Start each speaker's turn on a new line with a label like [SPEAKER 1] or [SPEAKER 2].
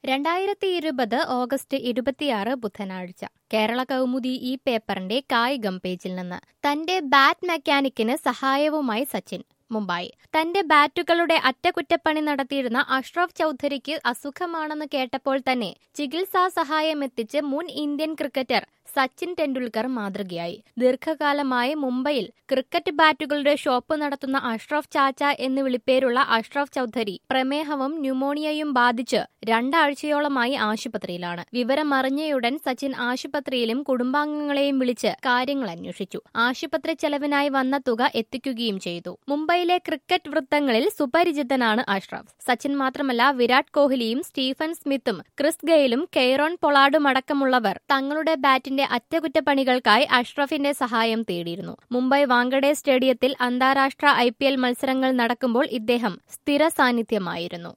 [SPEAKER 1] രണ്ടായിരത്തി ഇരുപത് ഓഗസ്റ്റ് ഇരുപത്തിയാറ് ബുധനാഴ്ച കേരള കൗമുദി ഈ പേപ്പറിന്റെ കായികം പേജിൽ നിന്ന് തന്റെ ബാറ്റ് മെക്കാനിക്കിന് സഹായവുമായി സച്ചിൻ മുംബൈ തന്റെ ബാറ്റുകളുടെ അറ്റകുറ്റപ്പണി നടത്തിയിരുന്ന അഷ്റഫ് ചൌധരിക്ക് അസുഖമാണെന്ന് കേട്ടപ്പോൾ തന്നെ ചികിത്സാ സഹായമെത്തിച്ച് മുൻ ഇന്ത്യൻ ക്രിക്കറ്റർ സച്ചിൻ ടെണ്ടുൽക്കർ മാതൃകയായി ദീർഘകാലമായി മുംബൈയിൽ ക്രിക്കറ്റ് ബാറ്റുകളുടെ ഷോപ്പ് നടത്തുന്ന അഷ്റഫ് ചാച്ച എന്ന് വിളിപ്പേരുള്ള അഷ്റഫ് ചൌധരി പ്രമേഹവും ന്യൂമോണിയയും ബാധിച്ച് രണ്ടാഴ്ചയോളമായി ആശുപത്രിയിലാണ് വിവരമറിഞ്ഞയുടൻ സച്ചിൻ ആശുപത്രിയിലും കുടുംബാംഗങ്ങളെയും വിളിച്ച് കാര്യങ്ങൾ അന്വേഷിച്ചു ആശുപത്രി ചെലവിനായി വന്ന തുക എത്തിക്കുകയും ചെയ്തു മുംബൈയിലെ ക്രിക്കറ്റ് വൃത്തങ്ങളിൽ സുപരിചിതനാണ് അഷ്റഫ് സച്ചിൻ മാത്രമല്ല വിരാട് കോഹ്ലിയും സ്റ്റീഫൻ സ്മിത്തും ക്രിസ് ഗെയിലും കെയ്റോൺ പൊളാർഡും അടക്കമുള്ളവർ തങ്ങളുടെ ബാറ്റിന്റെ അറ്റകുറ്റപ്പണികൾക്കായി അഷ്റഫിന്റെ സഹായം തേടിയിരുന്നു മുംബൈ വാങ്കഡെ സ്റ്റേഡിയത്തിൽ അന്താരാഷ്ട്ര ഐ മത്സരങ്ങൾ നടക്കുമ്പോൾ ഇദ്ദേഹം സ്ഥിര സാന്നിധ്യമായിരുന്നു